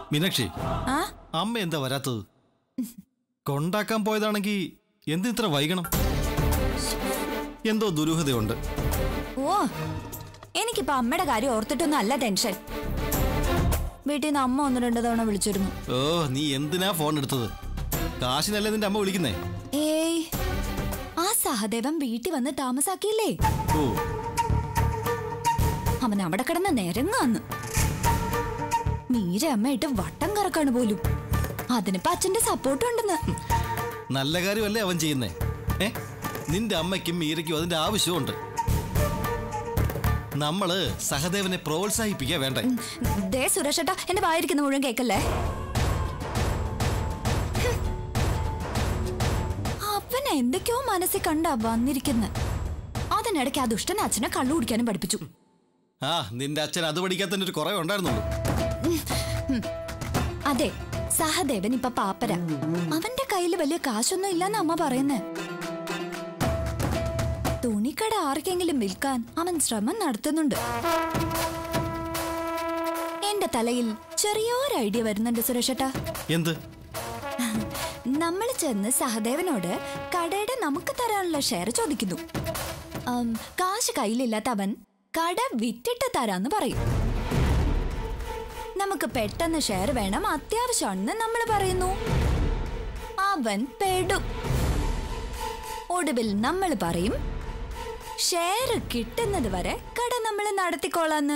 മീനാക്ഷി ആ അമ്മ എന്താ വരാത്തത് കൊണ്ടാക്കാൻ പോയതാണെങ്കിൽ എന്തിത്ര വൈകണം എന്തോ ദുരൂഹതയുണ്ട് ഓ എനിക്കിപ്പോ അമ്മയുടെ കാര്യം ഓർത്തിട്ടൊന്നും അല്ല ടെൻഷൻ വീട്ടിൽ നിന്ന് അമ്മ ഒന്ന് രണ്ട് തവണ വിളിച്ചിരുന്നു ഓ നീ എന്തിനാ ഫോൺ എടുത്തത് കാശിനല്ലേ നിന്റെ അമ്മ വിളിക്കുന്നേ ഏയ് ആ സഹദേവൻ വീട്ടിൽ വന്ന് താമസാക്കിയില്ലേ ഓ അവൻ അവിടെ കിടന്ന് നിരങ്ങാന്ന് മീര അമ്മയിട്ട് വട്ടം കറക്കാണ് പോലും അതിനിപ്പോ അച്ഛന്റെ സപ്പോർട്ട് ഉണ്ടെന്ന് നല്ല കാര്യമല്ലേ അവൻ ചെയ്യുന്നേ ഏ നിന്റെ അമ്മയ്ക്കും മീരയ്ക്കും അതിന്റെ ആവശ്യമുണ്ട് നമ്മള് സഹദേവനെ പ്രോത്സാഹിപ്പിക്കാ വേണ്ടേ ദേ സുരേഷേട്ടാ എന്റെ വായിരിക്കുന്ന മുഴുവൻ കേക്കല്ലേ ഹും. അവൻ എന്തൊക്കെയോ മനസ്സിൽ കണ്ടാ വന്നിരിക്കുന്നെ അതിനിടയ്ക്ക് ആ ദുഷ്ടൻ അച്ഛനെ കള്ളു കുടിക്കാനും പഠിപ്പിച്ചു ആ നിന്റെ അച്ഛൻ അത് പഠിക്കാത്തതിന്റെ ഒരു കുറേ ഉണ്ടായിരുന്നുള്ളൂ അതെ സഹദേവൻ ഇപ്പൊ പാപ്പര അവന്റെ കയ്യിൽ വലിയ കാശൊന്നും ഇല്ലെന്ന് അമ്മ പറയുന്നേ തുണിക്കട ആർക്കെങ്കിലും വിൽക്കാൻ അവൻ ശ്രമം നടത്തുന്നുണ്ട് എന്റെ തലയിൽ ചെറിയൊരു ഐഡിയ വരുന്നുണ്ട് സുരേഷേട്ടാ എന്ത് നമ്മൾ ചെന്ന് സഹദേവനോട് കടയുടെ നമുക്ക് തരാനുള്ള ഷെയർ ചോദിക്കുന്നു ആം, കാശ് കയ്യിലില്ലാത്ത അവൻ കട വിറ്റിട്ട് തരാന്ന് പറയും നമുക്ക് പെട്ടെന്ന് ഷെയർ വേണം അത്യാവശ്യമാണെന്ന് നമ്മൾ പറയുന്നു അവൻ പെടും ഒടുവിൽ നമ്മൾ പറയും ഷെയർ കിട്ടുന്നത് വരെ കട നമ്മൾ നടത്തിക്കോളാന്ന്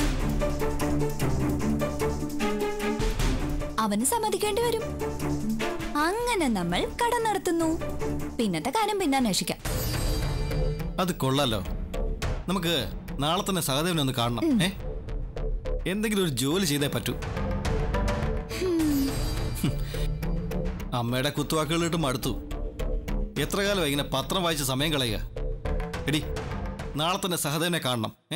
അവന് സമ്മതിക്കേണ്ടി വരും അങ്ങനെ നമ്മൾ കട നടത്തുന്നു പിന്നത്തെ കാര്യം പിന്നെ അന്വേഷിക്കാം അത് കൊള്ളാലോ നമുക്ക് നാളെ തന്നെ സഹദേവനെ ഒന്ന് കാണണം ഏ എന്തെങ്കിലും ഒരു ജോലി ചെയ്തേ പറ്റൂ ഹും. അമ്മയുടെ കുത്തുവാക്കുകളിട്ട് മടുത്തു എത്ര കാലം ഇങ്ങനെ പത്രം വായിച്ച് സമയം കളയുക എടി നാളെ തന്നെ സഹദേവനെ കാണണം ഏ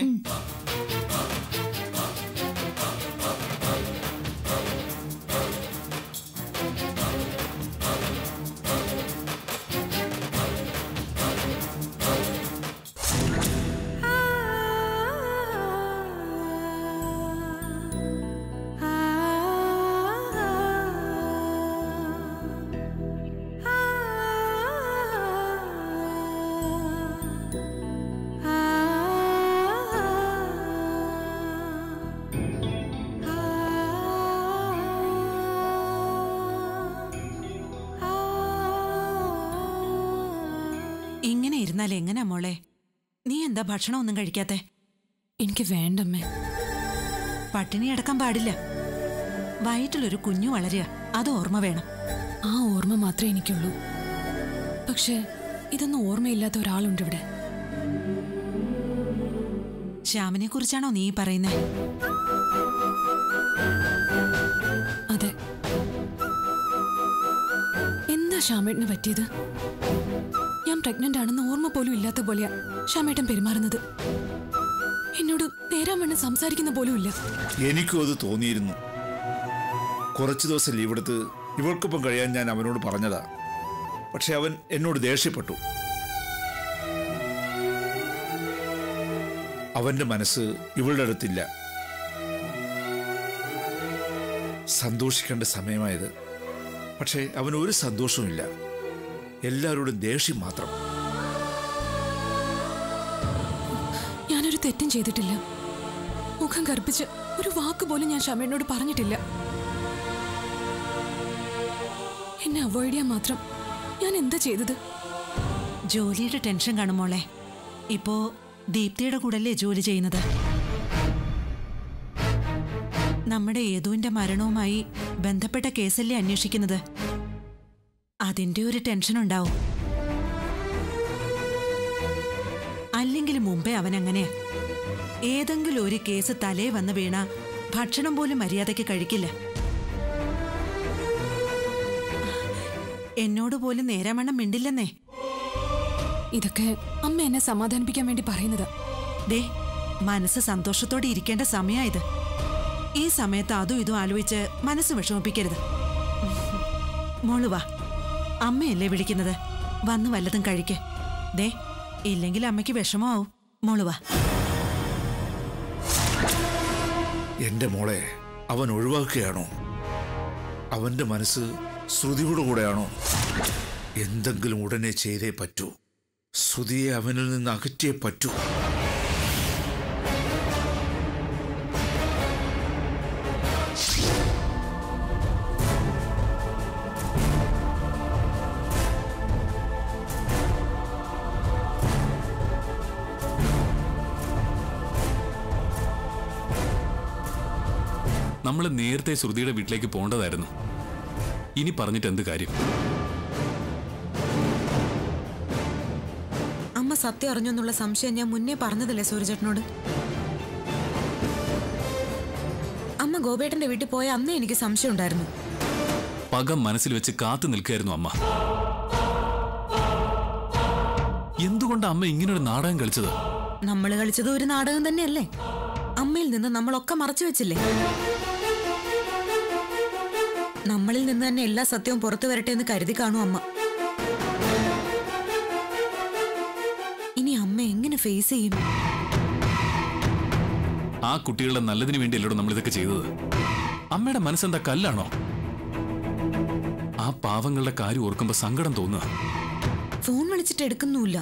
ഇങ്ങനെ ഇരുന്നാൽ എങ്ങനാ മോളെ നീ എന്താ ഭക്ഷണം ഒന്നും കഴിക്കാത്തെ എനിക്ക് വേണ്ടമ്മേ പട്ടിണി അടക്കാൻ പാടില്ല വയറ്റിലൊരു കുഞ്ഞു വളരുക അത് ഓർമ്മ വേണം ആ ഓർമ്മ മാത്രമേ എനിക്കുള്ളൂ പക്ഷേ ഇതൊന്നും ഓർമ്മയില്ലാത്ത ഒരാളുണ്ട് ഇവിടെ ശ്യാമിനെ കുറിച്ചാണോ നീ പറയുന്നത് അതെ എന്താ ശ്യാമേട്ടന് പറ്റിയത് ഞാൻ പ്രഗ്നന്റ് ആണെന്ന് ഓർമ്മ പോലും ഇല്ലാത്ത പോലെയാ ശ്യാമേട്ടൻ പെരുമാറുന്നത് എന്നോട് നേരാൻ വേണം സംസാരിക്കുന്ന പോലും ഇല്ല എനിക്കും അത് തോന്നിയിരുന്നു കുറച്ചു ദിവസം ലീവ് എടുത്ത് ഇവൾക്കൊപ്പം കഴിയാൻ ഞാൻ അവനോട് പറഞ്ഞതാ പക്ഷെ അവൻ എന്നോട് ദേഷ്യപ്പെട്ടു അവന്റെ മനസ്സ് ഇവളുടെ അടുത്തില്ല സന്തോഷിക്കേണ്ട സമയമായത് പക്ഷേ അവന് ഒരു സന്തോഷവുമില്ല എല്ലാവരോടും ദേഷ്യം മാത്രം ഞാനൊരു തെറ്റും ചെയ്തിട്ടില്ല മുഖം കറുപ്പിച്ച് ഒരു വാക്ക് പോലും ഞാൻ ഷമേനോട് പറഞ്ഞിട്ടില്ല എന്നെ അവോയ്ഡ് ചെയ്യാൻ മാത്രം ഞാൻ എന്താ ചെയ്തത് ജോലിയുടെ ടെൻഷൻ കാണും മോളെ ഇപ്പോ ദീപ്തിയുടെ കൂടല്ലേ ജോലി ചെയ്യുന്നത് നമ്മുടെ യേതുവിന്റെ മരണവുമായി ബന്ധപ്പെട്ട കേസല്ലേ അന്വേഷിക്കുന്നത് അതിന്റെ ഒരു ടെൻഷൻ ഉണ്ടാവും അല്ലെങ്കിൽ മുമ്പേ അവൻ അങ്ങനെയാ ഏതെങ്കിലും ഒരു കേസ് തലേ വന്ന് വീണ ഭക്ഷണം പോലും മര്യാദയ്ക്ക് കഴിക്കില്ല എന്നോട് പോലും നേരാമണ്ണം മിണ്ടില്ലെന്നേ ഇതൊക്കെ അമ്മ എന്നെ സമാധാനിപ്പിക്കാൻ വേണ്ടി പറയുന്നതാ ദേ മനസ്സ് സന്തോഷത്തോടെ ഇരിക്കേണ്ട സമയമായത് ഈ സമയത്ത് അതും ഇതും ആലോചിച്ച് മനസ്സ് വിഷമിപ്പിക്കരുത് മോള് വാ അമ്മയല്ലേ വിളിക്കുന്നത് വന്ന് വല്ലതും കഴിക്ക് ദേ ഇല്ലെങ്കിൽ അമ്മയ്ക്ക് വിഷമമാവും മോള് വാ എന്റെ മോളെ അവൻ ഒഴിവാക്കുകയാണോ അവന്റെ മനസ്സ് ശ്രുതിയുടെ കൂടെയാണോ എന്തെങ്കിലും ഉടനെ ചെയ്തേ പറ്റൂ ശ്രുതിയെ അവനിൽ നിന്ന് അകറ്റിയേ പറ്റൂ നമ്മൾ നേരത്തെ ശ്രുതിയുടെ വീട്ടിലേക്ക് പോകേണ്ടതായിരുന്നു ഇനി പറഞ്ഞിട്ട് എന്ത് കാര്യം അമ്മ സത്യം അറിഞ്ഞു എന്നുള്ള സംശയം ഞാൻ മുന്നേ പറഞ്ഞതല്ലേ സൂര്യചേട്ടനോട് അമ്മ ഗോപേട്ടന്റെ വീട്ടിൽ പോയ അന്നേ എനിക്ക് സംശയം ഉണ്ടായിരുന്നു പക മനസ്സിൽ വെച്ച് കാത്തു നിൽക്കുകയായിരുന്നു അമ്മ എന്തുകൊണ്ട് അമ്മ ഇങ്ങനൊരു നാടകം കളിച്ചത് നമ്മൾ കളിച്ചത് ഒരു നാടകം തന്നെയല്ലേ അമ്മയിൽ നിന്ന് നമ്മളൊക്കെ മറച്ചു വെച്ചില്ലേ നമ്മളിൽ നിന്ന് തന്നെ എല്ലാ സത്യവും പുറത്തു വരട്ടെ എന്ന് കരുതി കാണും അമ്മ ഇനി അമ്മ എങ്ങനെ ഫേസ് ചെയ്യും ആ കുട്ടികളുടെ നല്ലതിന് വേണ്ടിയല്ലോ നമ്മൾ ഇതൊക്കെ ചെയ്തത് അമ്മയുടെ മനസ്സെന്താ കല്ലാണോ ആ പാവങ്ങളുടെ കാര്യം ഓർക്കുമ്പോ സങ്കടം തോന്നുക ഫോൺ വിളിച്ചിട്ട് എടുക്കുന്നുമില്ല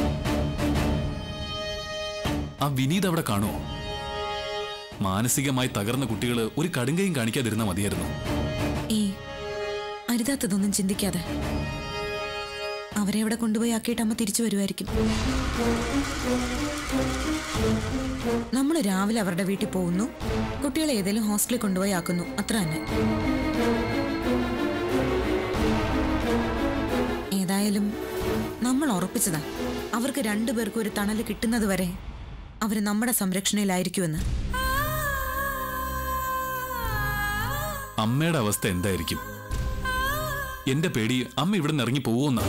ആ വിനീത് അവിടെ കാണുമോ മാനസികമായി തകർന്ന കുട്ടികൾ ഒരു കടുങ്കയും കാണിക്കാതിരുന്ന മതിയായിരുന്നു ഈ അരുതാത്തതൊന്നും ചിന്തിക്കാതെ അവരെ അവിടെ കൊണ്ടുപോയി ആക്കിയിട്ട് അമ്മ തിരിച്ചു വരുമായിരിക്കും നമ്മൾ രാവിലെ അവരുടെ വീട്ടിൽ പോകുന്നു കുട്ടികളെ ഏതെങ്കിലും ഹോസ്റ്റലിൽ കൊണ്ടുപോയി ആക്കുന്നു അത്ര തന്നെ ഏതായാലും നമ്മൾ ഉറപ്പിച്ചതാ അവർക്ക് രണ്ടുപേർക്കും ഒരു തണല് കിട്ടുന്നത് വരെ അവർ നമ്മുടെ സംരക്ഷണയിലായിരിക്കുമെന്ന് അമ്മയുടെ അവസ്ഥ എന്തായിരിക്കും എന്റെ പേടി അമ്മ ഇവിടെ നിന്ന് ഇറങ്ങി പോവുമെന്നാ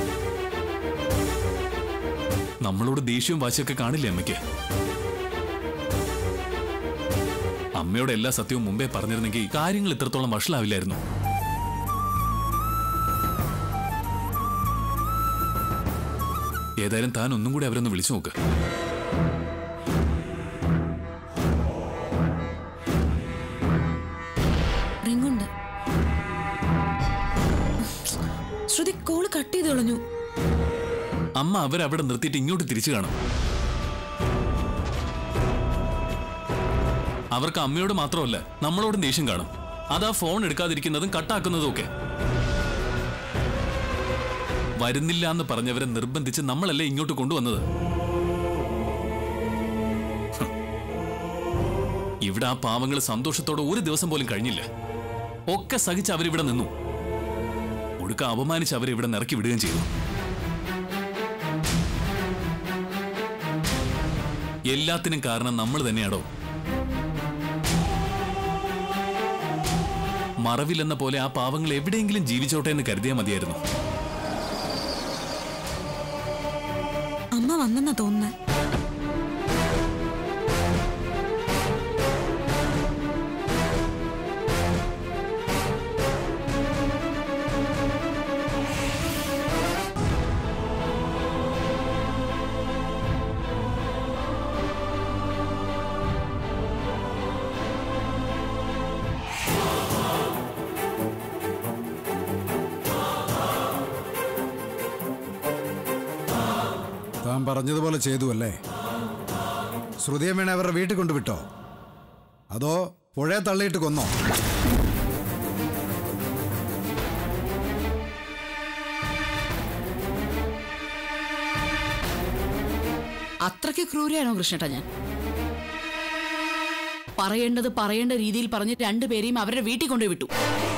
നമ്മളോട് ദേഷ്യവും വാശിയൊക്കെ കാണില്ലേ അമ്മയ്ക്ക് അമ്മയോട് എല്ലാ സത്യവും മുമ്പേ പറഞ്ഞിരുന്നെങ്കിൽ കാര്യങ്ങൾ ഇത്രത്തോളം വഷളാവില്ലായിരുന്നു ഏതായാലും താൻ ഒന്നും കൂടി അവരൊന്ന് വിളിച്ചു നോക്ക് റിങ്ങുണ്ട് ശ്രുതി കോള് കട്ട് ചെയ്ത് കളഞ്ഞു അമ്മ അവരവിടെ നിർത്തിയിട്ട് ഇങ്ങോട്ട് തിരിച്ചു കാണും അവർക്ക് അമ്മയോട് മാത്രമല്ല നമ്മളോടും ദേഷ്യം കാണും അതാ ഫോൺ എടുക്കാതിരിക്കുന്നതും കട്ടാക്കുന്നതും ഒക്കെ വരുന്നില്ല എന്ന് പറഞ്ഞവരെ നിർബന്ധിച്ച് നമ്മളല്ലേ ഇങ്ങോട്ട് കൊണ്ടുവന്നത് ഹ്. ഇവിടെ ആ പാവങ്ങൾ സന്തോഷത്തോടെ ഒരു ദിവസം പോലും കഴിഞ്ഞില്ല ഒക്കെ സഹിച്ച് അവരിവിടെ നിന്നു ഒടുക്ക അപമാനിച്ച് അവരെ ഇവിടെ നിറക്കി വിടുകയും ചെയ്തു എല്ലാത്തിനും കാരണം നമ്മൾ തന്നെയാണോ മറവിലെന്ന പോലെ ആ പാവങ്ങൾ എവിടെയെങ്കിലും ജീവിച്ചോട്ടെ എന്ന് കരുതിയാൽ മതിയായിരുന്നു അമ്മ വന്നെന്നാ തോന്നുന്നത് താൻ പറഞ്ഞതുപോലെ ചെയ്തു അല്ലേ ശ്രുതിയമ്മേനെ അവരുടെ വീട്ടിൽ കൊണ്ടുവിട്ടോ അതോ പുഴയെ തള്ളിയിട്ട് കൊന്നോ അത്രയ്ക്ക് ക്രൂരയാണോ കൃഷ്ണേട്ടാ ഞാൻ പറയേണ്ടത് പറയേണ്ട രീതിയിൽ പറഞ്ഞ് രണ്ടുപേരെയും അവരുടെ വീട്ടിൽ കൊണ്ടുപോയി വിട്ടു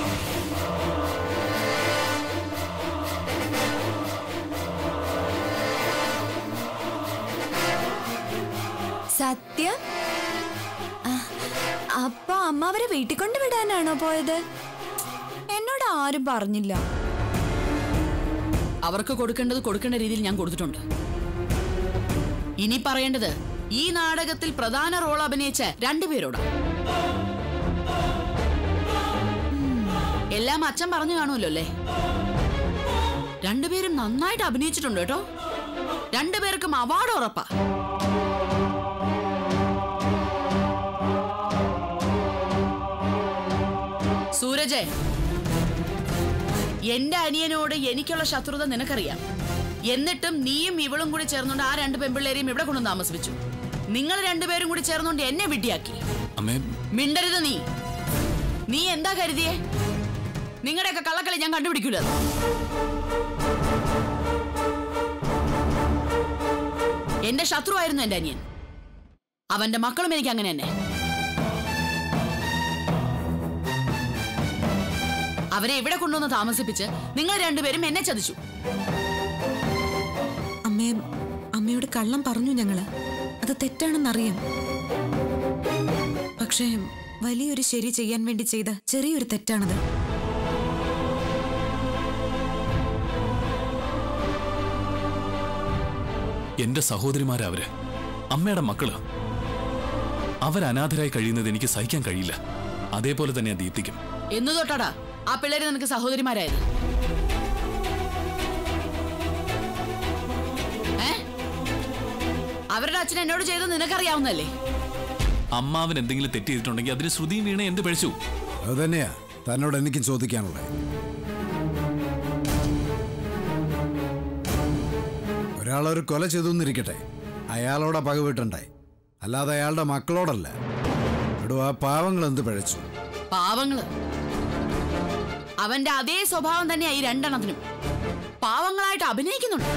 സത്യം ആ, അപ്പൊ അമ്മ അവരെ വീട്ടിൽ കൊണ്ടുവിടാനാണോ പോയത് എന്നോട് ആരും പറഞ്ഞില്ല അവർക്ക് കൊടുക്കേണ്ടത് കൊടുക്കേണ്ട രീതിയിൽ ഞാൻ കൊടുത്തിട്ടുണ്ട് ഇനി പറയേണ്ടത് ഈ നാടകത്തിൽ പ്രധാന റോൾ അഭിനയിച്ച രണ്ടുപേരോടാ ഉം, എല്ലാം അച്ഛൻ പറഞ്ഞു കാണുമല്ലോ അല്ലേ രണ്ടുപേരും നന്നായിട്ട് അഭിനയിച്ചിട്ടുണ്ട് കേട്ടോ രണ്ടുപേർക്കും അവാർഡ് ഉറപ്പാ സൂരജ് എന്റെ അനിയനോട് എനിക്കുള്ള ശത്രുത നിനക്കറിയാം എന്നിട്ടും നീയും ഇവളും കൂടി ചേർന്നുകൊണ്ട് ആ രണ്ട് പെമ്പിള്ളേരെയും ഇവിടെ കൊണ്ടു താമസിപ്പിച്ചു നിങ്ങൾ രണ്ടുപേരും കൂടി ചേർന്നുകൊണ്ട് എന്നെ വിഡ്ഢിയാക്കി അമ്മേ മിണ്ടരുത് നീ നീ എന്താ കരുതിയേ നിങ്ങളുടെയൊക്കെ കള്ളക്കളി ഞാൻ കണ്ടുപിടിക്കൂല എന്റെ ശത്രുവായിരുന്നു എന്റെ അനിയൻ അവന്റെ മക്കളും എനിക്ക് അങ്ങനെ തന്നെ അവരെ ഇവിടെ കൊണ്ടുവന്ന് താമസിപ്പിച്ച് നിങ്ങൾ രണ്ടുപേരും എന്നെ ചതിച്ചു അമ്മയെ അമ്മയോട് കള്ളം പറഞ്ഞു ഞങ്ങള് അത് തെറ്റാണെന്നറിയാം പക്ഷേ വലിയൊരു ശരി ചെയ്യാൻ വേണ്ടി ചെയ്ത ചെറിയൊരു തെറ്റാണത് എന്റെ സഹോദരിമാരാ അവര് അമ്മയുടെ മക്കള് അവരനാഥരായി കഴിയുന്നത് എനിക്ക് സഹിക്കാൻ കഴിയില്ല അതേപോലെ തന്നെയാ ദീപ്തിക്കും എന്നു തൊട്ടാടാ ആ പിള്ളേര് നിനക്ക് സഹോദരിമാരായത് ഏ അവരുടെ അച്ഛൻ എന്നോട് ചെയ്തത് നിനക്കറിയാവുന്നല്ലേ അമ്മാവൻ എന്തെങ്കിലും തെറ്റ് ചെയ്തിട്ടുണ്ടെങ്കിൽ അതിന് ശ്രുതിയും വീണ എന്ത് പഴിച്ചു അത് തന്നെയാ തന്നോട് എനിക്കും ചോദിക്കാനുള്ളത് ഒരാളൊരു കൊല ചെയ്തു എന്നിരിക്കട്ടെ അയാളോടെ പകവിട്ടുണ്ടായി അല്ലാതെ അയാളുടെ മക്കളോടല്ല എടോ ആ പാവങ്ങൾ എന്ത് പഴച്ചു പാവങ്ങള് അവന്റെ അതേ സ്വഭാവം തന്നെയാ ഈ രണ്ടെണ്ണത്തിനും പാവങ്ങളായിട്ട് അഭിനയിക്കുന്നുണ്ട്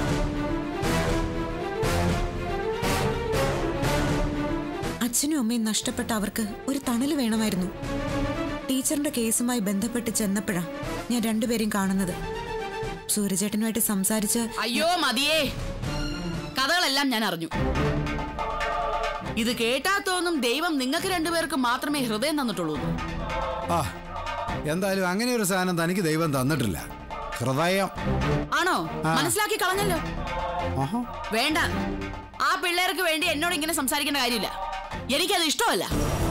അച്ഛനും അമ്മയും നഷ്ടപ്പെട്ട അവർക്ക് ഒരു തണല് വേണമായിരുന്നു ടീച്ചറിന്റെ കേസുമായി ബന്ധപ്പെട്ട് ചെന്നപ്പോഴാ ഞാൻ രണ്ടുപേരെയും കാണുന്നത് സൂര്യചേട്ടനുമായിട്ട് സംസാരിച്ച് അയ്യോ മതിയേ കഥകളെല്ലാം ഞാൻ അറിഞ്ഞു ഇത് കേട്ടാ തോന്നും ദൈവം നിങ്ങൾക്ക് രണ്ടുപേർക്ക് മാത്രമേ ഹൃദയം തന്നിട്ടുള്ളൂ എന്ന്. ആ എന്തായാലും അങ്ങനെ ഒരു സാധനം തനിക്ക് ദൈവം തന്നിട്ടില്ല ഹൃദയം ആണോ മനസ്സിലാക്കി കളഞ്ഞല്ലോ ആഹാ വേണ്ട ആ പിള്ളേർക്ക് വേണ്ടി എന്നോട് ഇങ്ങനെ സംസാരിക്കേണ്ട കാര്യമില്ല എനിക്കത് ഇഷ്ടമല്ല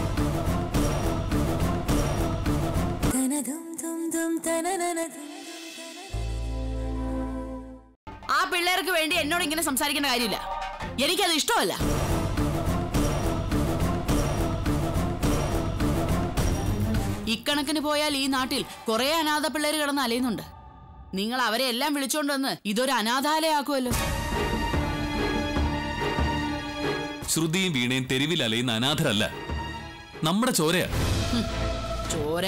ആ പിള്ളേർക്ക് വേണ്ടി എന്നോട് ഇങ്ങനെ സംസാരിക്കേണ്ട കാര്യമില്ല എനിക്കത് ഇഷ്ടമല്ല ഇക്കണക്കിന് പോയാൽ ഈ നാട്ടിൽ കുറെ അനാഥ പിള്ളേർ കിടന്ന് അലയുന്നുണ്ട് നിങ്ങൾ അവരെ എല്ലാം വിളിച്ചോണ്ട് വന്ന് ഇതൊരു അനാഥാലയാക്കുമല്ലോ ശ്രുതിയും വീണയും തെരുവിൽ അലയുന്ന അനാഥരല്ല നമ്മുടെ ചോരയാ ചോര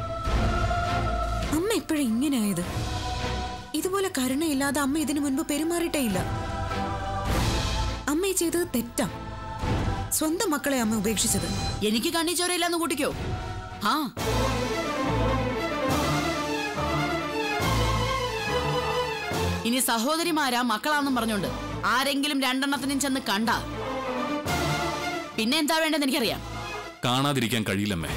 അമ്മ ഇപ്പോഴും ഇങ്ങനെയായത് ഇതുപോലെ കരുണയില്ലാതെ അമ്മ ഇതിനു മുൻപ് പെരുമാറിയിട്ടേ ഇല്ല അമ്മ ഈ ചെയ്തത് തെറ്റാ സ്വന്തം മക്കളെ അമ്മ ഉപേക്ഷിച്ചത് എനിക്ക് കണ്ണി ചോരയില്ലെന്ന് കൂട്ടിക്കോ ആ ഇനി സഹോദരിമാരാ മക്കളാന്നും പറഞ്ഞോണ്ട് ആരെങ്കിലും രണ്ടെണ്ണത്തിനും ചെന്ന് കണ്ട പിന്നെ എന്താ വേണ്ടെന്ന് എനിക്കറിയാം കാണാതിരിക്കാൻ കഴിയില്ലമ്മേ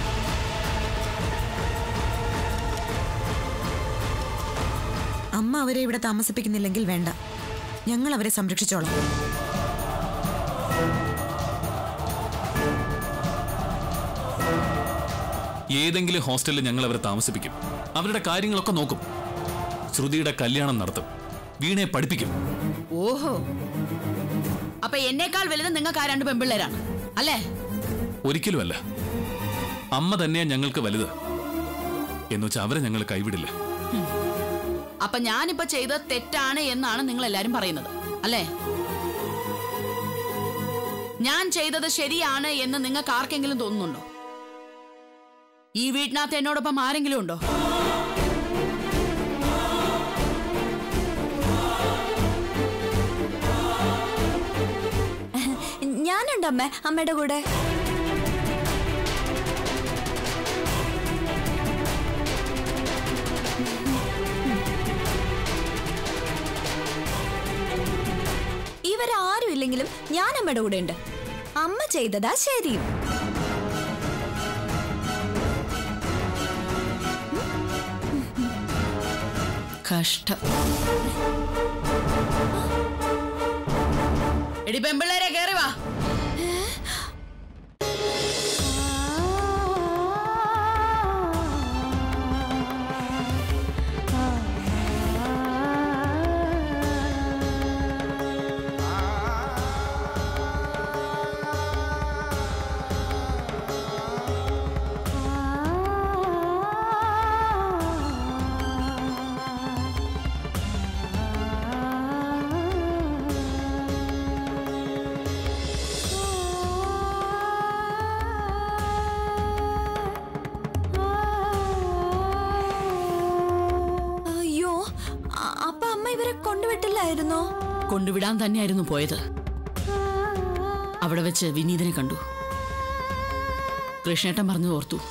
അമ്മ അവരെ ഇവിടെ താമസിപ്പിക്കുന്നില്ലെങ്കിൽ വേണ്ട ഞങ്ങൾ അവരെ സംരക്ഷിച്ചോളാം ഏതെങ്കിലും ഹോസ്റ്റലിൽ ഞങ്ങൾ അവരെ താമസിപ്പിക്കും അവരുടെ കാര്യങ്ങളൊക്കെ നോക്കും ശ്രുതിയുടെ കല്യാണം നടത്തും വീണയെ പഠിപ്പിക്കും ഓഹോ അപ്പൊ എന്നേക്കാൾ വലുത് നിങ്ങൾക്ക് ആ രണ്ട് പെമ്പിള്ളേരാണ് അല്ലേ ഒരിക്കലുമല്ല അമ്മ തന്നെയാ ഞങ്ങൾക്ക് വലുത് എന്നുവെച്ചാൽ അവരെ ഞങ്ങൾ കൈവിടില്ല അപ്പൊ ഞാനിപ്പോ ചെയ്തത് തെറ്റാണ് എന്നാണ് നിങ്ങൾ എല്ലാരും പറയുന്നത് അല്ലേ ഞാൻ ചെയ്തത് ശരിയാണ് എന്ന് നിങ്ങൾക്ക് ആർക്കെങ്കിലും തോന്നുന്നുണ്ടോ ഈ വീട്ടിനകത്ത് എന്നോടൊപ്പം ആരെങ്കിലും ഉണ്ടോ ഞാനുണ്ട് അമ്മ അമ്മയുടെ കൂടെ ഇവരാരും ഇല്ലെങ്കിലും ഞാൻ അമ്മയുടെ കൂടെ ഉണ്ട് അമ്മ ചെയ്തതാ ശരിയും കഷ്ടം എടി പെമ്പിള്ളേരെ കേറി വാ കൊണ്ടുവിടായിരുന്നോ കൊണ്ടുവിടാൻ തന്നെയായിരുന്നു പോയത് അവിടെ വെച്ച് വിനീതിനെ കണ്ടു കൃഷ്ണേട്ടൻ പറഞ്ഞു ഓർത്തു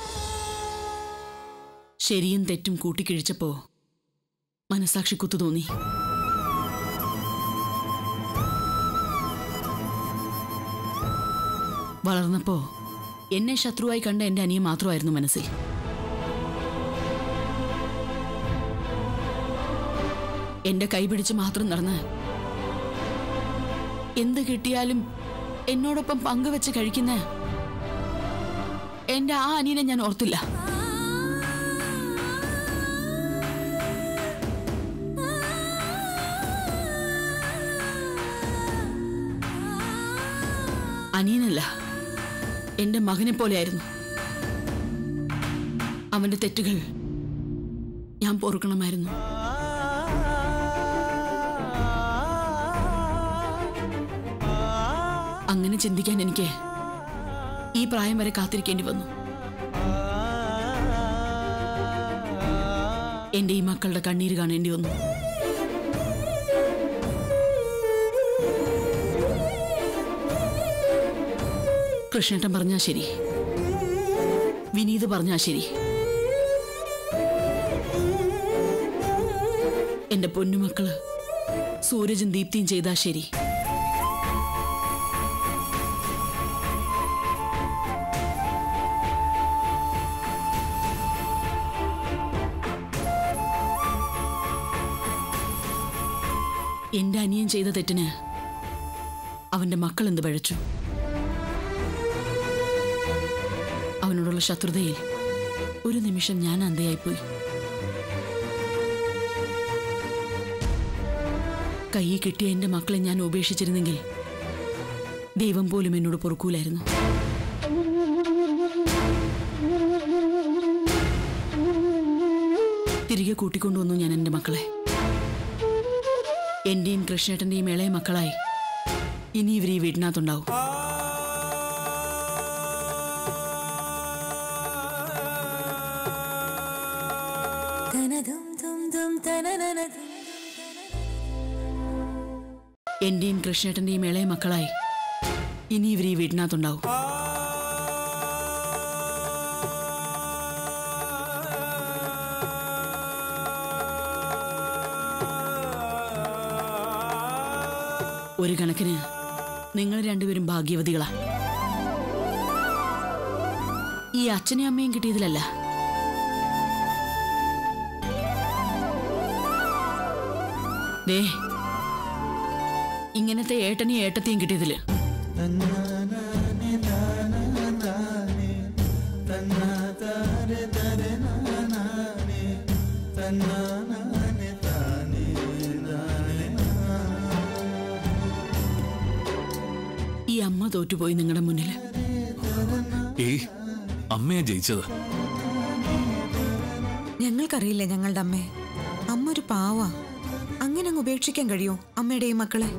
ശരിയും തെറ്റും കൂട്ടിക്കിഴിച്ചപ്പോ മനസാക്ഷി കുത്തു തോന്നി വളർന്നപ്പോ എന്നെ ശത്രുവായി കണ്ട എന്റെ അനിയൻ മാത്രമായിരുന്നു മനസ്സിൽ എന്റെ കൈ പിടിച്ച് മാത്രം നടന്ന് എന്ത് കിട്ടിയാലും എന്നോടൊപ്പം പങ്കുവെച്ച് കഴിക്കുന്ന എന്റെ ആ അനിയനെ ഞാൻ ഓർത്തില്ല അനിയനല്ല എന്റെ മകനെ പോലെയായിരുന്നു അവന്റെ തെറ്റുകൾ ഞാൻ പൊറുക്കണമായിരുന്നു അങ്ങനെ ചിന്തിക്കാൻ എനിക്ക് ഈ പ്രായം വരെ കാത്തിരിക്കേണ്ടി വന്നു എന്റെ ഈ മക്കളുടെ കണ്ണീര് കാണേണ്ടി വന്നു കൃഷ്ണേട്ടൻ പറഞ്ഞാ ശരി വിനീത് പറഞ്ഞാ ശരി എന്റെ പൊന്നുമക്കള് സൂരജും ദീപ്തിയും ചെയ്താ ശരി എന്റെ അനിയൻ ചെയ്ത തെറ്റിന് അവന്റെ മക്കൾ എന്ത് പഴച്ചു അവനോടുള്ള ശത്രുതയിൽ ഒരു നിമിഷം ഞാൻ അന്തയായിപ്പോയി കയ്യിൽ കിട്ടിയ എന്റെ മക്കളെ ഞാൻ ഉപേക്ഷിച്ചിരുന്നെങ്കിൽ ദൈവം പോലും എന്നോട് പൊറുക്കൂലായിരുന്നു തിരികെ കൂട്ടിക്കൊണ്ടുവന്നു ഞാൻ എന്റെ മക്കളെ എന്റെയും കൃഷ്ണേട്ടന്റെയും ഇളയ മക്കളായി ഇനി ഇവർ ഈ വീട്ടിനകത്തുണ്ടാവും എന്റെയും കൃഷ്ണേട്ടന്റെയും ഇളയ മക്കളായി ഇനി ഇവർ ഈ വീട്ടിനകത്തുണ്ടാവും ഒരു കണക്കിന് നിങ്ങൾ രണ്ടുപേരും ഭാഗ്യവതികളാ ഈ അച്ഛനെയും അമ്മയും കിട്ടിയതിലല്ല ദേ ഇങ്ങനത്തെ ഏട്ടനെയും ഏട്ടത്തെയും കിട്ടിയതില് ഈ അമ്മ തോറ്റുപോയി നിങ്ങളുടെ മുന്നിൽ ഏയ് അമ്മയാ ജയിച്ചത് ഞങ്ങൾക്കറിയില്ല ഞങ്ങളുടെ അമ്മയെ അമ്മ ഒരു പാവാ അങ്ങനെ അങ്ങ് ഉപേക്ഷിക്കാൻ കഴിയോ അമ്മയുടെയും മക്കളെ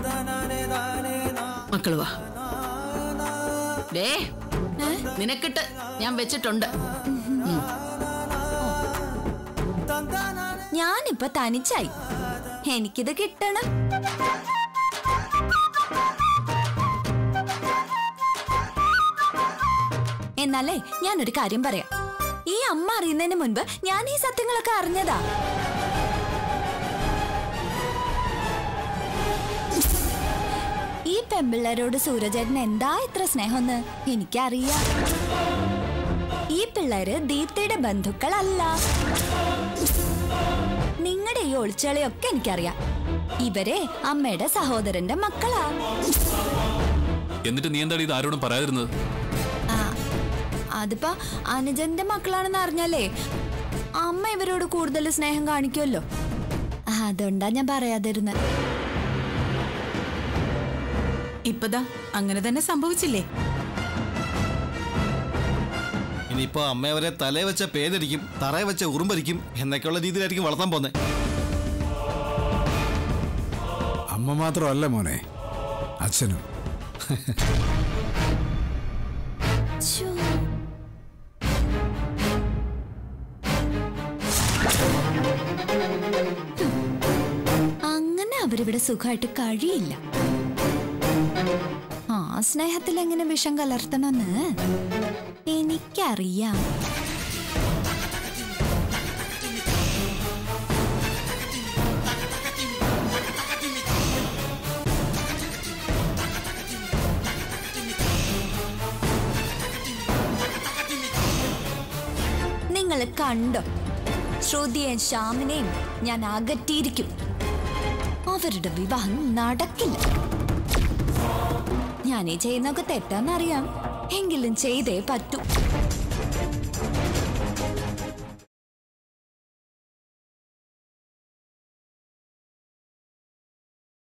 മക്കള് വാ ദേ നിനക്കിട്ട് ഞാൻ വെച്ചിട്ടുണ്ട് ഞാനിപ്പൊ തനിച്ചായി എനിക്കിത് കിട്ടണം എന്നാലേ ഞാനൊരു കാര്യം പറയാം ഈ അമ്മ അറിയുന്നതിന് മുൻപ് ഞാൻ ഈ സത്യങ്ങളൊക്കെ അറിഞ്ഞതാ ഈ പെമ്പിള്ളേരോട് സൂരജേട്ടന് എന്താ ഇത്ര സ്നേഹമെന്ന് എനിക്കറിയാം ഈ പിള്ളേര് ദീപ്തിയുടെ ബന്ധുക്കളല്ല നിങ്ങളുടെ ഈ ഒളിച്ചളിയൊക്കെ എനിക്കറിയാം ഇവരെ അമ്മയുടെ സഹോദരന്റെ മക്കളാ എന്നിട്ട് നീ എന്താണ് ഇത് ആരോടും പറയാതിരുന്നത് ആ, അതിപ്പോ അനുജന്റെ മക്കളാണെന്ന് അറിഞ്ഞാലേ അമ്മ ഇവരോട് കൂടുതൽ സ്നേഹം കാണിക്കുമല്ലോ അതുകൊണ്ടാ ഞാൻ പറയാതിരുന്നത് ഇപ്പതാ അങ്ങനെ തന്നെ സംഭവിച്ചില്ലേ ഇനിയിപ്പോ അമ്മയവരെ തലേ വെച്ച പേരടിക്കും തറയെ വെച്ച ഉറുമ്പരിക്കും എന്നൊക്കെയുള്ള രീതിയിലായിരിക്കും വളർത്താൻ പോന്നെ അമ്മ മാത്രമല്ല മോനെ അച്ഛനും ശ്ശോ. അങ്ങനെ അവരിവിടെ സുഖമായിട്ട് കഴിയില്ല ആ സ്നേഹത്തിൽ എങ്ങനെ വിഷം കലർത്തണമെന്ന് എനിക്കറിയാം നിങ്ങൾ കണ്ടോ ശ്രുതിയെയും ശ്യാമിനെയും ഞാൻ അകറ്റിയിരിക്കും അവരുടെ വിവാഹം നടക്കില്ല ഞാൻ ഈ ചെയ്യുന്നതൊക്കെ തെറ്റാന്നറിയാം എങ്കിലും ചെയ്തേ പറ്റൂ